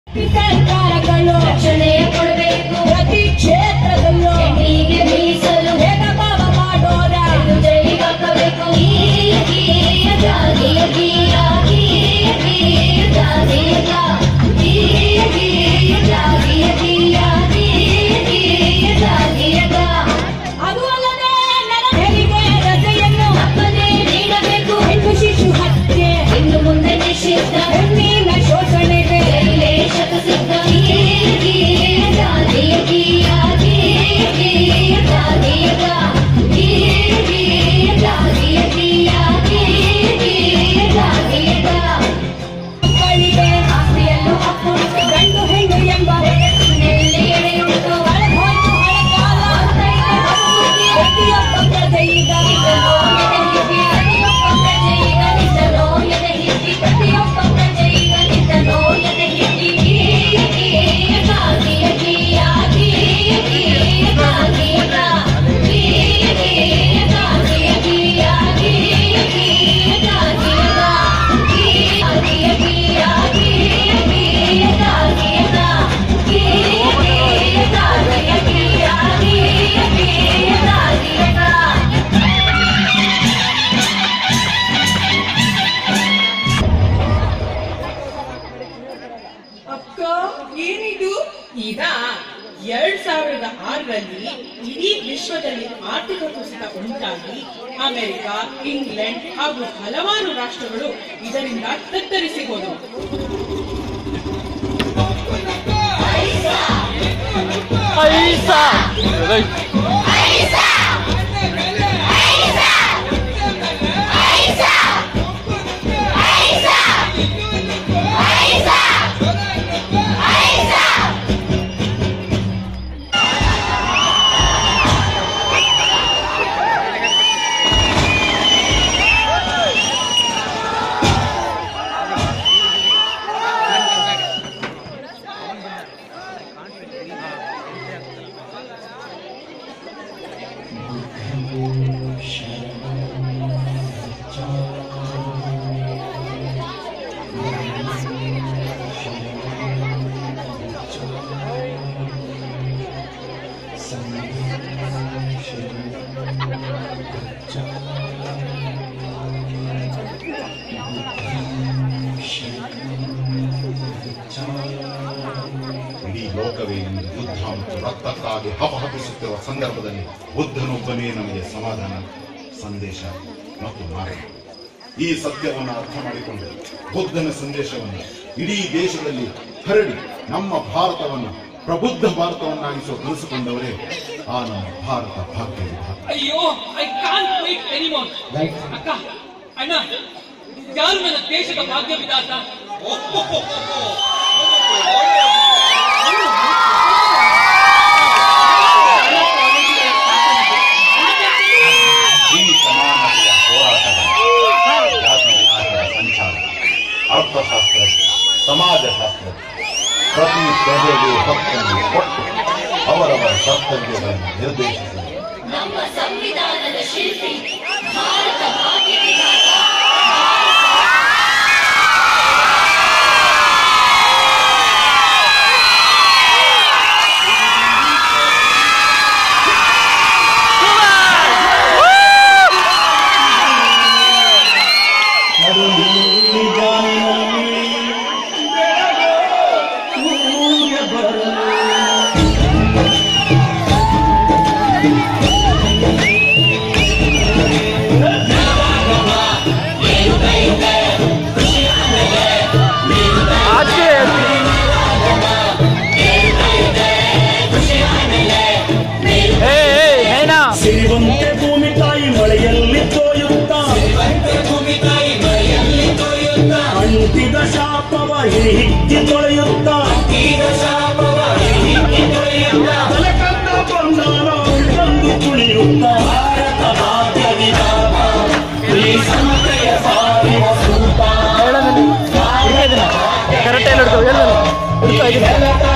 ಸರ್ಕಾರಗಳು ರಕ್ಷಣೆ ಕೊಡಬೇಕು ಪ್ರತಿ ಕ್ಷೇತ್ರದಲ್ಲೂ ಹೆಣ್ಣಿಗೆ ಮೀಸಲು ಭೇದ ಭಾವ ಮಾಡೋರ ಜೈ ಹಾಕಬೇಕು ಗೀಯ ಗೀಯ ಜಾಗಿಯ ಗೀಯ ಗೀಯ ಗೀಯ ಜಾಗಿಯ ಗಾ. ಗೀಯ ಗೀಯ ಜಾಗಿಯ ಗೀಯ ಗೀಯ ಗೀಯ ಜಾಗಿಯ ಗಾ. ಅದು ಅಲ್ಲದೆ ನನ್ನ ಹೆರಿಗೆ ರಜೆಯನ್ನು ತಪ್ಪದೇ ನೀಡಬೇಕು ಹೆಣ್ಣು ಶಿಶು ಹತ್ಯೆ ಇನ್ನು ಮುಂದೆ ನಿಷಿದ್ಧ ಹೆಣ್ಣಿನ ಶೋಷಣೆಗೆ ಶೈಲೇಶಕ ಸಿದ್ಧ ಗೀಯ ಗೀಯ ಜಾಗಿಯ ಗೀಯ ಗೀಯ ಗೀಯ ಜಾಗಿಯ ಗಾ. ಗೀಯ ಗೀಯ ಜಾಗಿಯ ಗೀಯ ಗೀಯ ಗೀಯ ಜಾಗಿಯ ಗಾ. ಮಕ್ಕಳಿಗೆ ಆಸ್ತಿಯಲ್ಲೂ ಹಕ್ಕುಂಟು ಗಂಡು ಹೆಣ್ಣು ಎಂಬ ನೆಲ್ಲಿ ಎಡೆಯುಂಟು ಕಳೆದೋಯ್ತು ಹಳೆಕಾಲ ಪ್ರತಿಯೊಬ್ಬ ಪ್ರಜೆ ಈಗ ಅಕ್ಕ ಏನಿದು ಈಗ ಎರಡ್ ಸಾವಿರದ ಆರರಲ್ಲಿ ಇಡೀ ವಿಶ್ವದಲ್ಲಿ ಆರ್ಥಿಕ ಕುಸಿತ ಉಂಟಾಗಿ ಅಮೆರಿಕ ಇಂಗ್ಲೆಂಡ್ ಹಾಗೂ ಹಲವಾರು ರಾಷ್ಟ್ರಗಳು ಇದರಿಂದ ತತ್ತರಿಸಿ ಹೋದವು ಇಡೀ ಲೋಕವೇ ಇಂದು ಯುದ್ಧ ಮತ್ತು ರಕ್ತಕ್ಕಾಗಿ ಹಪಹಪಿಸುತ್ತಿರುವ ಸಂದರ್ಭದಲ್ಲಿ ಬುದ್ಧನೊಬ್ಬನೇ ನಮಗೆ ಸಮಾಧಾನ ಸಂದೇಶ ಮತ್ತು ಮಾರ್ಗ ಈ ಸತ್ಯವನ್ನು ಅರ್ಥ ಮಾಡಿಕೊಂಡು ಬುದ್ಧನ ಸಂದೇಶವನ್ನು ಇಡೀ ದೇಶದಲ್ಲಿ ಹರಡಿ ನಮ್ಮ ಭಾರತವನ್ನು ಪ್ರಬುದ್ಧ ಭಾರತವನ್ನಾಗಿಸುವ ಕನಸುಕೊಂಡವರೇ ಆ ನಮ್ಮ ಭಾರತ ಭಾಗ್ಯ ವಿಧಾತ ಅಯ್ಯೋ ಐ ಕಾಂಟ್ ವೇಟ್ ಎನಿಮೋರ್ ಅಕ್ಕ ಅಣ್ಣ ಯಾರು ನನ್ನ ದೇಶದ ಭಾಗ್ಯ ವಿಧಾತ ಈ ಸಮಾನತೆಯ ಹೋರಾಟದ ಜಾತಿ ವಿನಾಶದ ಸಂಚಾರ ಅರ್ಥಶಾಸ್ತ್ರ ಸಮಾಜಶಾಸ್ತ್ರ ಪ್ರತಿ ಪ್ರಜೆಗೂ ಹಕ್ಕನ್ನು ಕೊಟ್ಟು ಅವರವರ ಕರ್ತವ್ಯಗಳನ್ನು ನಿರ್ದೇಶಿಸಿ ನಮ್ಮ ಸಂವಿಧಾನದ ಶಿಲ್ಪಿ ಭಾರತ ಭಾಗ್ಯ ವಿಧಾತ ಸಿರಿವಂತೆ ಭೂಮಿ ತಾಯಿ ಮಳೆಯಲ್ಲಿ ತೋಯುತ್ತ ಅಂಟಿದ ಶಾಪವ ಹಿಕ್ಕಿ ತೊಳೆಯುತ್ತ ತಲೆ ಕಂದ ಬಂದಾನ ತಂದು ಕುಣಿಯುತ್ತ ಭಾರತ ಭಾಗ್ಯ ವಿಧಾತ ಈ ಸಮತೆಯ ಸಾರಿನ ಸೂಪ ಕರೆಕ್ಟ್ ಹಿಡಿದು ಎಲ್ಲ ಈ